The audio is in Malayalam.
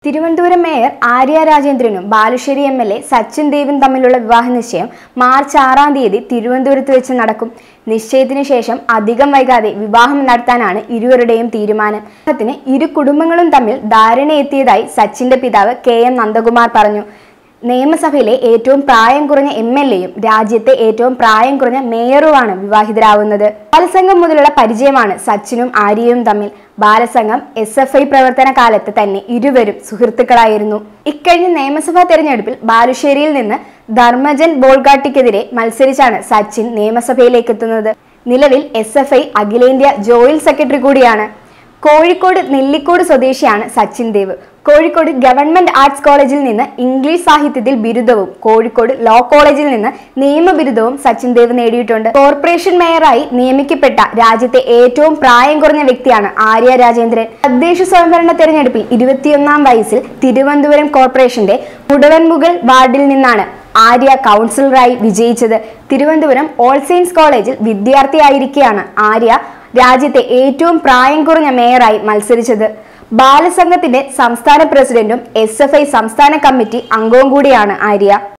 തിരുവനന്തപുരം മേയർ ആര്യ രാജേന്ദ്രനും Balussery M L A Sachin ദേവും തമ്മിലുള്ള വിവാഹ നിശ്ചയം മാർച്ച് ആറാം തീയതി തിരുവനന്തപുരത്ത് വെച്ച് നടക്കും നിശ്ചയത്തിന് ശേഷം അധികം വൈകാതെ വിവാഹം നടത്താനാണ് ഇരുവരുടെയും തീരുമാനം വിവാഹത്തിന് ഇരു കുടുംബങ്ങളും തമ്മിൽ ധാരണയെത്തിയതായി സച്ചിന്റെ പിതാവ് കെ എം നന്ദകുമാർ പറഞ്ഞു നിയമസഭയിലെ ഏറ്റവും പ്രായം കുറഞ്ഞ എം എൽ എയും രാജ്യത്തെ ഏറ്റവും പ്രായം കുറഞ്ഞ മേയറുമാണ് വിവാഹിതരാവുന്നത് ബാലസംഘം മുതലുള്ള പരിചയമാണ് സച്ചിനും ആര്യയും തമ്മിൽ ബാലസംഘം എസ് എഫ് ഐ പ്രവർത്തന കാലത്ത് തന്നെ ഇരുവരും സുഹൃത്തുക്കളായിരുന്നു ഇക്കഴിഞ്ഞ നിയമസഭാ തെരഞ്ഞെടുപ്പിൽ ബാലുശ്ശേരിയിൽ നിന്ന് ധർമ്മജൻ ബോൾഗാട്ടിക്കെതിരെ മത്സരിച്ചാണ് സച്ചിൻ നിയമസഭയിലേക്ക് എത്തുന്നത് നിലവിൽ എസ് എഫ് ഐ അഖിലേന്ത്യാ ജോയിന്റ് സെക്രട്ടറി കൂടിയാണ് കോഴിക്കോട് നെല്ലിക്കോട് സ്വദേശിയാണ് സച്ചിൻ ദേവ് കോഴിക്കോട് ഗവൺമെന്റ് ആർട്സ് കോളേജിൽ നിന്ന് ഇംഗ്ലീഷ് സാഹിത്യത്തിൽ ബിരുദവും കോഴിക്കോട് ലോ കോളേജിൽ നിന്ന് നിയമ ബിരുദവും സച്ചിൻ ദേവ് നേടിയിട്ടുണ്ട് കോർപ്പറേഷൻ മേയറായി നിയമിക്കപ്പെട്ട രാജ്യത്തെ ഏറ്റവും പ്രായം കുറഞ്ഞ വ്യക്തിയാണ് ആര്യ രാജേന്ദ്രൻ തദ്ദേശ സ്വയംഭരണ തെരഞ്ഞെടുപ്പിൽ ഇരുപത്തിയൊന്നാം വയസ്സിൽ തിരുവനന്തപുരം കോർപ്പറേഷന്റെ മുടവൻമുകൾ വാർഡിൽ നിന്നാണ് ആര്യ കൗൺസിലറായി വിജയിച്ചത് തിരുവനന്തപുരം ഓൾ സെയിൻസ് കോളേജിൽ വിദ്യാർത്ഥിയായിരിക്കെയാണ് ആര്യ രാജ്യത്തെ ഏറ്റവും പ്രായം കുറഞ്ഞ മേയറായി മത്സരിച്ചത് ബാലസംഘത്തിന്റെ സംസ്ഥാന പ്രസിഡന്റും എസ് എഫ് ഐ സംസ്ഥാന കമ്മിറ്റി അംഗവും കൂടിയാണ് ആര്യ